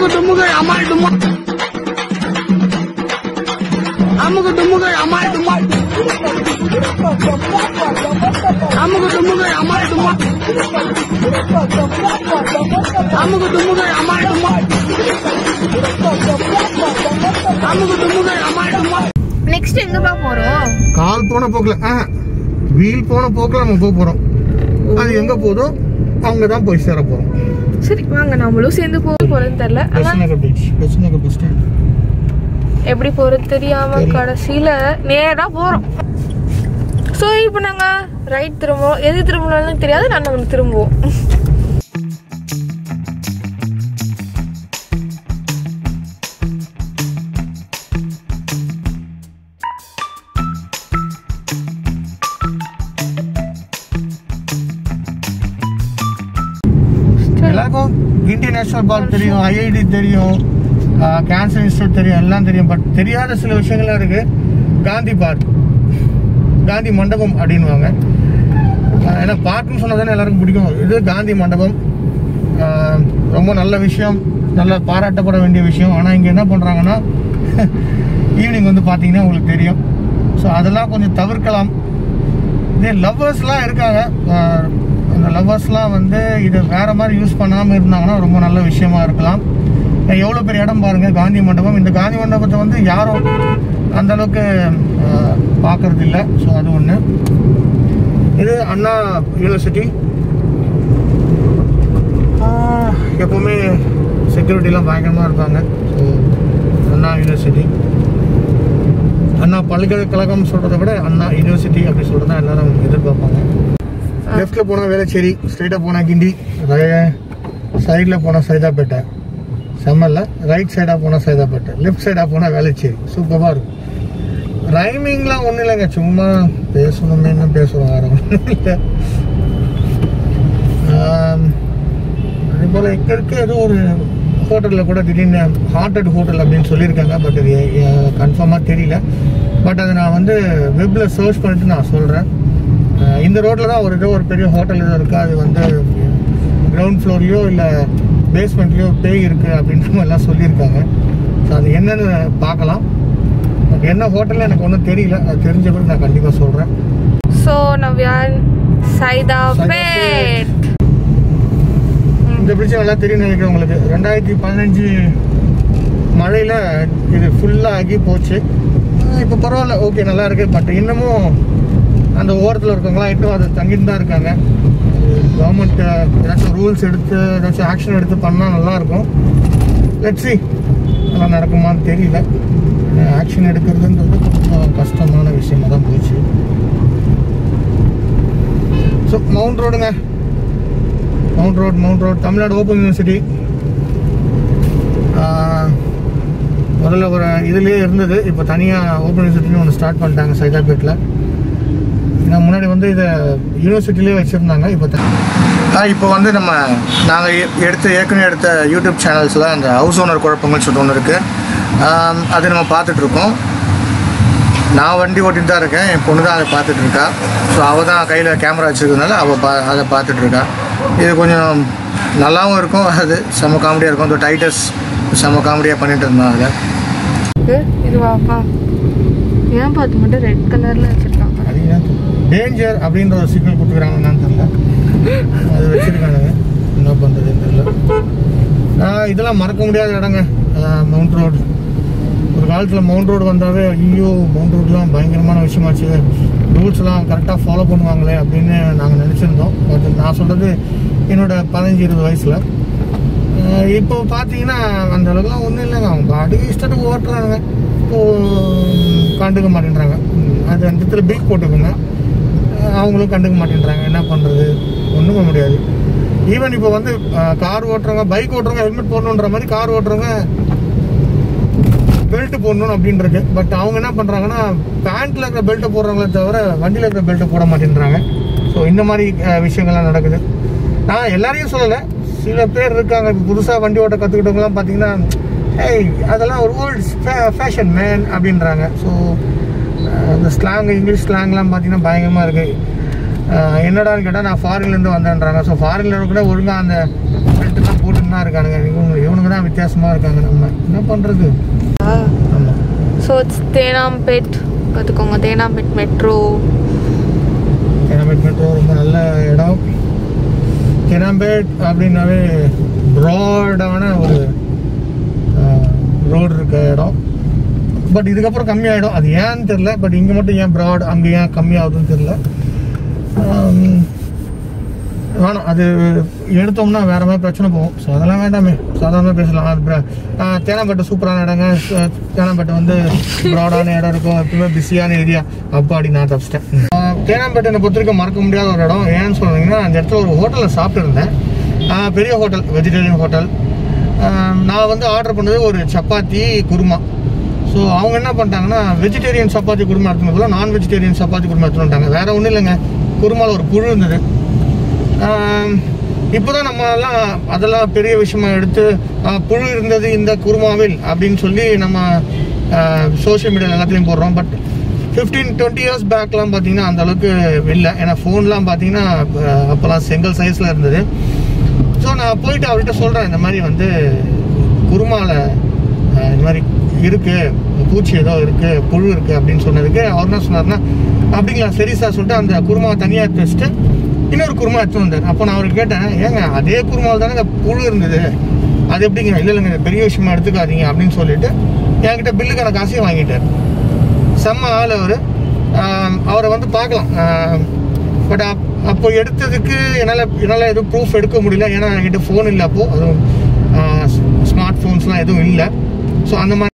அமுகு டுமுகு அமால் டுமா அமுகு டுமுகு அமால் டுமா அமுகு டுமுகு அமால் டுமா அமுகு டுமுகு அமால் டுமா அமுகு டுமுகு அமால் டுமா நெக்ஸ்ட் எங்கப்பா போறோம் கால் போன போக்குல வீல் போன போக்குல நம்ம போக போறோம் அது எங்க போதோ அவங்க தான் போய் சேர போறோம் சரி வாங்க நம்மளும் சேர்ந்து போக போறோம்னு தெரியல ஆனா Besant Nagar beach Besant Nagar bus stand எப்படி போறது தெரியாம கடைசியில நேரா போறோம் சோ இப்போ நாங்க ரைட் திரும்புவோம் எது திரும்பணும்னு தெரியாது நான் நம்ம திரும்புவோம் எல்லாருக்கும் இந்தியன் நேஷனல் பார்க் தெரியும் ஐஐடி தெரியும் கேன்சர் இன்ஸ்டியூட் தெரியும் எல்லாம் தெரியும் பட் தெரியாத சில விஷயங்கள்லாம் இருக்கு காந்தி பார்க் காந்தி மண்டபம் அப்படின்வாங்க ஆஹ் ஏன்னா பார்க்னு சொன்னா தானே எல்லாருக்கும் பிடிக்கும் இது காந்தி மண்டபம் ஆஹ் ரொம்ப நல்ல விஷயம் நல்ல பாராட்டப்பட வேண்டிய விஷயம் ஆனால் இங்கே என்ன பண்ணுறாங்கன்னா ஈவினிங் வந்து பார்த்தீங்கன்னா உங்களுக்கு தெரியும் ஸோ அதெல்லாம் கொஞ்சம் தவிர்க்கலாம் இதே லவ்வர்ஸ்லாம் இருக்காங்க ஆஹ் அந்த லவ்வர்ஸ்லாம் வந்து இதை வேற மாதிரி யூஸ் பண்ணாமல் இருந்தாங்கன்னா ரொம்ப நல்ல விஷயமா இருக்கலாம் எவ்வளோ பெரிய இடம் பாருங்க காந்தி மண்டபம் இந்த காந்தி மண்டபத்தை வந்து யாரும் அந்த அளவுக்கு ஆஹ் பார்க்கறது இல்லை ஸோ அது ஒன்று இது அண்ணா யூனிவர்சிட்டி ஆஹ் எப்பவுமே செக்யூரிட்டிலாம் பயங்கரமாக இருப்பாங்க ஸோ அண்ணா யூனிவர்சிட்டி அண்ணா பல்கலைக்கழகம் சொல்றதை விட அண்ணா யூனிவர்சிட்டி அப்படி சொல்றது தான் எல்லாரும் எதிர்பார்ப்பாங்க லெஃப்ட்ல போனா வேளச்சேரி ஸ்ட்ரைட்டா போனா கிண்டி சைட்ல போனா சைதாப்பேட்டை செம்மல்ல ரைட் சைடா போனா சைதாப்பேட்டை லெஃப்ட் சைடா போனா வேளச்சேரி சூப்பரா இருக்கும் ரைமிங்லாம் ஒன்றும் இல்லைங்க சும்மா பேசணுமே என்ன பேசுறோம் வேற ஒன்றும் இல்லை ஆம், அதே போல இங்க இருக்க ஏதோ ஒரு ஹோட்டலில் கூட திடீர்னு ஹார்ட்டட் ஹோட்டல் அப்படின்னு சொல்லியிருக்காங்க பட் அது கன்ஃபார்மாக தெரியல பட் அதை நான் வந்து வெப்பில் சர்ச் பண்ணிட்டு நான் சொல்கிறேன் இந்த ரோட்டில் தான் ஒரு ஏதோ ஒரு பெரிய ஹோட்டல் ஏதோ இருக்குது அது வந்து கிரவுண்ட் ஃப்ளோர்லேயோ இல்லை பேஸ்மெண்ட்லேயோ பேய் இருக்குது அப்படின்ற மாதிரிலாம் சொல்லியிருக்காங்க ஸோ அது என்னன்னு பார்க்கலாம் பட் என்ன ஹோட்டல்னு எனக்கு ஒன்றும் தெரியல அது தெரிஞ்ச பிறகு நான் கண்டிப்பாக சொல்கிறேன் சோ நவ்யான் சைதாபேட் இந்த பிரிட்ஜ் நல்லா தெரியும் நினைக்கிறேன் உங்களுக்கு ரெண்டாயிரத்தி பதினஞ்சு மழையில் இது ஃபுல்லாக ஆகி போச்சு இப்போ பரவாயில்ல ஓகே நல்லா இருக்கு பட் இன்னமும் அந்த ஓரத்தில் இருக்கவங்களாம் இன்னும் அது தங்கிட்டு தான் இருக்காங்க கவர்மெண்ட் ஏதாச்சும் ரூல்ஸ் எடுத்து ஏதாச்சும் ஆக்ஷன் எடுத்து பண்ணால் நல்லாயிருக்கும் லெட்ஸி நல்லா நடக்குமான்னு தெரியல ஆக்ஷன் எடுக்கிறதுன்றது கொஞ்சம் கஷ்டமான விஷயமா தான் போச்சு ஸோ மவுண்ட் ரோடுங்க mount road mount road Tamil Nadu open university முதல்ல ஒரு இதுலேயே இருந்தது இப்போ தனியாக ஓப்பன் யூனிவர்சிட்டின்னு ஒன்று ஸ்டார்ட் பண்ணிட்டாங்க சைதாப்பேட்டில் ஏன்னா முன்னாடி வந்து இதை யூனிவர்சிட்டிலே வச்சுருந்தாங்க இப்போ இப்போ வந்து நம்ம நாங்கள் எடுத்த ஏற்கனவே எடுத்த யூடியூப் சேனல்ஸில் அந்த ஹவுஸ் ஓனர் குழப்பங்கள்னு சொல்லிட்டு ஒன்று இருக்குது அது நம்ம பார்த்துட்ருக்கோம் நான் வண்டி ஓட்டிட்டு தான் இருக்கேன் என் பொண்ணு தான் அதை பார்த்துட்டு இருக்கா ஸோ அவள் தான் கையில் கேமரா வச்சுருக்கனால அவள் பா அதை பார்த்துட்டு இருக்கா இது கொஞ்சம் நல்லாவும் இருக்கும் அது செம்ம காமெடியாக இருக்கும் இந்த டைட்டஸ் செம்ம காமெடியாக பண்ணிட்டு இருந்தோம் அதில் இது வாப்பா ஏன் பார்த்து மட்டும் ரெட் கலர்ல வச்சிருக்காங்க அது டேஞ்சர் அப்படின்ற ஒரு சிக்னல் கொடுத்துக்கிறாங்க என்னன்னு தெரியல அது வச்சுருக்கானுங்க என்ன பண்ணுறதுன்னு தெரியல ஆஹ் இதெல்லாம் மறக்க முடியாத இடங்க மவுண்ட் ரோடு ஒரு காலத்தில் மவுண்ட் ரோடு வந்தாவே ஐயோ மவுண்ட் ரோட்லாம் பயங்கரமான விஷயமாச்சு ரூல்ஸ்லாம் கரெக்டாக ஃபாலோ பண்ணுவாங்களே அப்படின்னு நாங்கள் நினச்சிருந்தோம் பட் நான் சொல்கிறது என்னோட பதினஞ்சு இருபது வயசில் இப்போ பார்த்தீங்கன்னா அந்த அளவுக்குலாம் ஒன்றும் இல்லைங்க அவங்க பாட்டுக்கு இஷ்டத்துக்கு ஓட்டுறாங்க இப்போ கண்டுக்க மாட்டேன்றாங்க ம், அது அந்த இடத்துல பீக் போட்டுக்கோங்க அஹ் அவங்களும் கண்டுக்க மாட்டேன்றாங்க என்ன பண்ணுறது ஒன்றும் பண்ண முடியாது ஈவன் இப்போ வந்து கார் ஓட்டுறவங்க பைக் ஓட்டுறவங்க ஹெல்மெட் போடணுன்ற மாதிரி கார் ஓட்டுறவங்க பெல்ட் போடணும் அப்படின்றது பட் அவங்க என்ன பண்ணுறாங்கன்னா பேண்ட்டில் இருக்கிற பெல்ட்டை போடுறாங்களே தவிர வண்டியில் இருக்கிற பெல்ட்டை போட மாட்டேன்றாங்க ஸோ இந்த மாதிரி அஹ், விஷயங்கள்லாம் நடக்குது நான் எல்லாரையும் சொல்லலை சில பேர் இருக்காங்க இப்போ புதுசாக வண்டி ஓட்ட கற்றுக்கிட்டவங்களாம் பார்த்தீங்கன்னா ஏய் அதெல்லாம் ஒரு ஓல்டு ஃபேஷன் மேன் அப்படின்றாங்க ஸோ இந்த ஸ்லாங் இங்கிலீஷ் ஸ்லாங்லாம் பார்த்தீங்கன்னா பயங்கரமாக இருக்குது என்னடான்னு கேட்டால் நான் ஃபாரின்லேருந்து வந்தேன்றாங்க ஸோ ஃபாரின்ல கூட ஒழுங்காக அந்த பெல்ட்லாம் போட்டுன்னு தான் இருக்கானுங்க இவங்க இவனுங்க தான் வித்தியாசமாக இருக்காங்க நம்ம என்ன பண்ணுறது ஆமாம் ஸோ இட்ஸ் தேனாம்பேட் பார்த்துக்கோங்க தேனாம்பேட் மெட்ரோ கெனாம்பேட் மெட்ரோ ரொம்ப நல்ல இடம் கெனாம்பேட் அப்படின்னாவே ப்ராடான ஒரு ரோடு இருக்க இடம் பட் இதுக்கப்புறம் கம்மியாயிடும் அது ஏன்னு தெரில பட் இங்கே மட்டும் ஏன் ப்ராட் அங்கே ஏன் கம்மியாகுதுன்னு தெரில வேணாம் அது எடுத்தோம்னா வேற மாதிரி பிரச்சனை போகும் ஸோ அதெல்லாம் வேண்டாமே சாதாரணமாக பேசலாம் அது bra- ஆஹ் தேனாம்பேட்டை சூப்பரான இடங்க ச- தேனாம்பேட்டை வந்து ப்ராடான இடம் இருக்கும் எப்பவுமே பிஸியான ஏரியா அப்பாடி நான் தப்பிச்சிட்டேன் ஆஹ் தேனாம்பேட்டை என்னை பொறுத்த வரைக்கும் மறக்க முடியாத ஒரு இடம் ஏன்னு சொல்றீங்கன்னா அந்த இடத்துல ஒரு ஹோட்டலில் சாப்பிட்டுருந்தேன் ஆஹ் பெரிய ஹோட்டல் வெஜிடேரியன் ஹோட்டல் நான் வந்து ஆர்டர் பண்ணது ஒரு சப்பாத்தி குருமா ஸோ அவங்க என்ன பண்ணிட்டாங்கன்னா வெஜிடேரியன் சப்பாத்தி குருமா எடுத்துன்னு போல நான் வெஜிடேரியன் சப்பாத்தி குருமா எடுத்துன்னு வந்துட்டாங்க வேற ஒன்றும் இல்லைங்க குருமாவில் ஒரு புழு இருந்தது ஆம், இப்போதான் நம்ம எல்லாம் அதெல்லாம் பெரிய விஷயமா எடுத்து ஆ, புழு இருந்தது இந்த குருமாவில் அப்படின்னு சொல்லி நம்ம சோஷியல் மீடியா எல்லாத்துலேயும் போடுறோம் பட் ஃபிஃப்டீன் டுவெண்ட்டி இயர்ஸ் பேக்லாம் பார்த்தீங்கன்னா அந்த அளவுக்கு இல்லை ஏன்னா ஃபோன்லாம் பார்த்தீங்கன்னா அஹ், அப்போல்லாம் செங்கல் சைஸில் இருந்தது ஸோ நான் போயிட்டு அவர்கிட்ட சொல்கிறேன் இந்த மாதிரி வந்து குருமாவில் இந்த மாதிரி இருக்கு பூச்சி ஏதோ இருக்கு புழு இருக்கு அப்படின்னு சொன்னதுக்கு அவர் என்ன சொன்னார்னா அப்படிங்களா சரி சார் சொல்லிட்டு அந்த குருமாவை தனியாக எடுத்து வச்சுட்டு இன்னொரு குருமா எடுத்து வந்தார் அப்போ நான் அவருக்கு கேட்டேன் ஏங்க அதே குருமாவில் தானே புழு இருந்தது அது எப்படிங்க இல்லை இல்லைங்க இது பெரிய விஷயமா எடுத்துக்காதீங்க அப்படின்னு சொல்லிட்டு என்கிட்ட பில்லுக்கான காசையும் வாங்கிட்டார் செம்ம ஆள் அவர் அவரை வந்து பார்க்கலாம் பட் அப்போ எடுத்ததுக்கு என்னால் என்னால் எதுவும் ப்ரூஃப் எடுக்க முடியல ஏன்னா என்கிட்ட ஃபோன் இல்லை அப்போ அதுவும் ஸ்மார்ட் ஃபோன்ஸ்லாம் எதுவும் இல்லை ஸோ அந்த மாதிரி